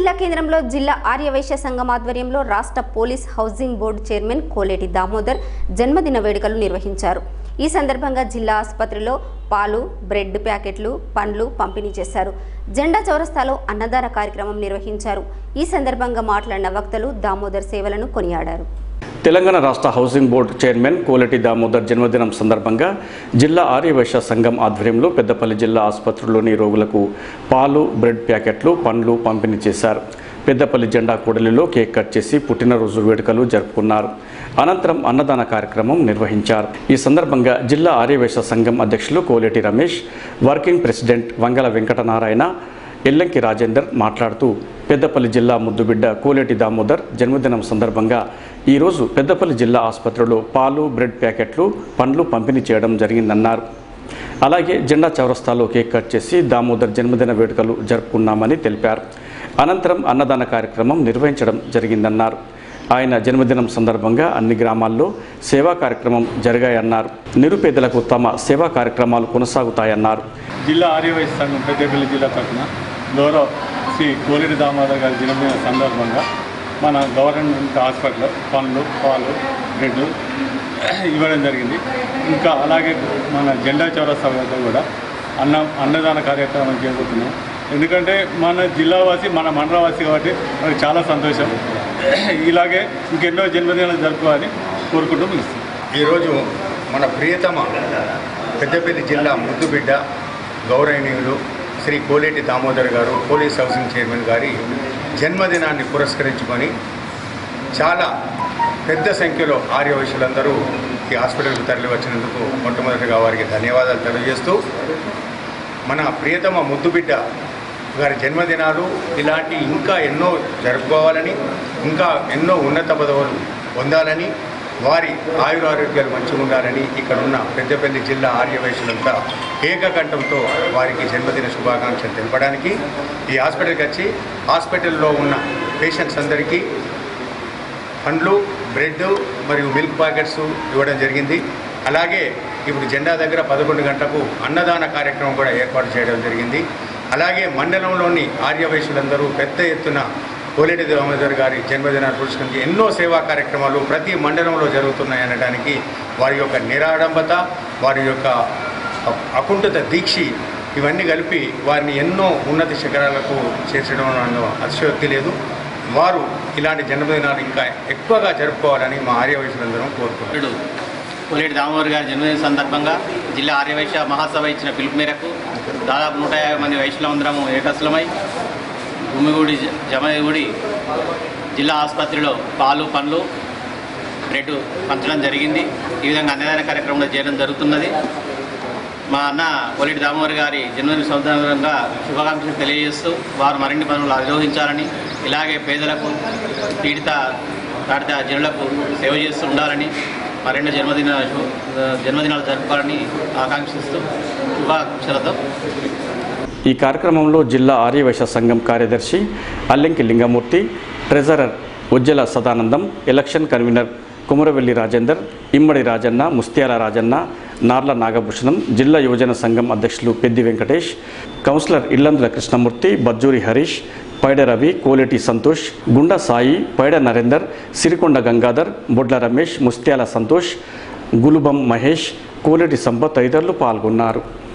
జిల్లా కేంద్రంలో జిల్లా ఆర్యవైశ్య సంఘం ఆధ్వర్యంలో రాష్ట్ర police housing board chairman Koleti Damodar జన్మదిన వేడుకలు నిర్వహించారు ఈ సందర్భంగా జిల్లా ఆసుపత్రిలో పాలు బ్రెడ్ ప్యాకెట్లు పండ్లు పంపిణీ చేశారు జెండా చౌరస్తాలో అన్నదాన కార్యక్రమం నిర్వహించారు ఈ సందర్భంగా మాట్లాడిన వక్తలు దామోదర్ సేవలను కొనియాడారు తెలంగాణ రాష్ట్ర housing board chairman Koleti Damodar జన్మదినం సందర్భంగా జిల్లా ఆర్యవైశ్య సంఘం ఆధ్వర్యంలో పెద్దపల్లి జిల్లా ఆసుపత్రిలోని రోగులకు పాలు బ్రెడ్ ప్యాకెట్లు పండ్లు పంపిణీ చేశారు పెద్దపల్లి జెండా కూడలిలో కేక్ కట్ చేసి పుట్టినరోజు వేడుకలు జరుపుకున్నారు అనంతరం అన్నదాన కార్యక్రమం నిర్వహించారు ఈ సందర్భంగా జిల్లా ఆర్యవైశ్య సంఘం అధ్యక్షులు కోలేటి రమేష్ వర్కింగ్ ప్రెసిడెంట్ వంగల వెంకటనారాయణ ఎల్లంకి రాజేందర్ మాట్లాడుతూ పెద్దపల్లి జిల్లా ముద్దుబిడ్డ కోలేటి దామోదర్ జన్మదినం సందర్భంగా ఈరోజు పెద్దపల్లి జిల్లా ఆసుపత్రిలో పాలు బ్రెడ్ ప్యాకెట్లు పండ్లు పంపిణీ చేయడం జరిగిందన్నారు అలాగే జెండా చౌరస్తాలో కేక్ కట్ చేసి దామోదర్ జన్మదిన వేడుకలు జరుపుకున్నామని తెలిపారు అనంతరం అన్నదాన కార్యక్రమం నిర్వహించడం జరిగిందన్నారు ఆయన జన్మదినం సందర్భంగా అన్ని గ్రామాల్లో సేవా కార్యక్రమం జరిగాయన్నారు నిరుపేదలకు తమ సేవా కార్యక్రమాలు కొనసాగుతాయన్నారు జిల్లా ఆర్యవైశ్య సంఘం పెద్దపల్లి జిల్లా తరఫున గౌరవ శ్రీ కోలిడి దామోదర్ గారి జన్మదిన సందర్భంగా మన గవర్నమెంట్ హాస్పిటల్లో పండ్లు పాలు బ్రెడ్ ఇవ్వడం జరిగింది ఇంకా అలాగే మన జెండా చౌరస్తా వద్ద కూడా అన్న అన్నదాన కార్యక్రమం చేపడుతున్నాం ఎందుకంటే మన జిల్లావాసి మన మండలవాసి కాబట్టి మనకు చాలా సంతోషం ఇలాగే ఇంకెన్నో జన్మదినాలు జరుపుకోవాలని కోరుకుంటూ ముగిస్తాం ఈరోజు మన ప్రియతమ పెద్దపల్లి జిల్లా ముద్దుబిడ్డ గౌరవనీయులు శ్రీ కోలేటి దామోదర్ గారు పోలీస్ హౌసింగ్ చైర్మన్ గారి జన్మదినాన్ని పురస్కరించుకొని చాలా పెద్ద సంఖ్యలో ఆర్యవైశ్యులందరూ ఈ హాస్పిటల్కు తరలి వచ్చినందుకు మొట్టమొదటిగా వారికి ధన్యవాదాలు తెలియజేస్తూ మన ప్రియతమ ముద్దుబిడ్డ గారి జన్మదినాలు ఇలాంటి ఇంకా ఎన్నో జరుపుకోవాలని ఇంకా ఎన్నో ఉన్నత పదవులు పొందాలని వారి ఆయురారోగ్యాలు మంచిగా ఉండాలని ఇక్కడ ఉన్న పెద్దపల్లి జిల్లా ఆర్యవైశ్యులంతా ఏకకంఠంతో వారికి జన్మదిన శుభాకాంక్షలు తెలపడానికి ఈ హాస్పిటల్కి వచ్చి హాస్పిటల్లో ఉన్న పేషెంట్స్ అందరికీ పండ్లు బ్రెడ్ మరియు మిల్క్ ప్యాకెట్స్ ఇవ్వడం జరిగింది అలాగే ఇప్పుడు జెండా దగ్గర పదకొండు గంటలకు అన్నదాన కార్యక్రమం కూడా ఏర్పాటు చేయడం జరిగింది అలాగే మండలంలోని ఆర్యవైశ్యులందరూ పెద్ద ఎత్తున కోలేటి దామోదర్ గారి జన్మదినాన్ని పురస్కరించి ఎన్నో సేవా కార్యక్రమాలు ప్రతి మండలంలో జరుగుతున్నాయి అనడానికి వారి యొక్క నిరాడంబత వారి యొక్క అకుంఠిత దీక్షి ఇవన్నీ కలిపి వారిని ఎన్నో ఉన్నత శిఖరాలకు చేర్చడం అందులో అతిశయోక్తి లేదు వారు ఇలాంటి జన్మదినాలు ఇంకా ఎక్కువగా జరుపుకోవాలని మా ఆర్యవైశ్యులందరం కోరుకుంటున్నాం మిత్రుడు కోలేటి దామోదర్ గారి జన్మదిన సందర్భంగా జిల్లా ఆర్యవైశ్య మహాసభ ఇచ్చిన పిలుపు మేరకు దాదాపు నూట యాభై మంది వైశ్యులందరము ఏకస్లమై గుమ్మిగూడి జ- జమగుడి జిల్లా ఆసుపత్రిలో పాలు పండ్లు బ్రెడ్ పంచడం జరిగింది ఈ విధంగా అన్నదాన కార్యక్రమంలో చేయడం జరుగుతున్నది మా అన్న కోలేటి దామోదర్ గారి జన్మదిన సందర్భంగా శుభాకాంక్షలు తెలియజేస్తూ వారు మరిన్ని పనులు అధిరోహించాలని ఇలాగే పేదలకు పీడిత తాడిత జనులకు సేవ చేస్తూ ఉండాలని మరిన్ని జన్మదిన శు- జన్మదినాలు జరుపుకోవాలని ఆకాంక్షిస్తూ శుభాకాంక్షలతో ఈ కార్యక్రమంలో జిల్లా ఆర్యవైశ్య సంఘం కార్యదర్శి Allenki Lingamurthy treasurer Ujjala Sadanandam election convener Kumaravelli Rajender Immadi Rajanna Mustyala Rajanna Narla Nagabhushanam జిల్లా యువజన సంఘం అధ్యక్షులు పెద్ది వెంకటేష్ కౌన్సిలర్ ఇల్లందుల కృష్ణమూర్తి బజ్జూరి హరీష్ పైడ రవి కోలేటి సంతోష్ గుండ సాయి పైడ నరేందర్ సిరికొండ గంగాధర్ బొడ్ల రమేష్ ముస్త్యాల సంతోష్ గులుబం మహేష్ కోలేటి సంపత్ తదితరులు పాల్గొన్నారు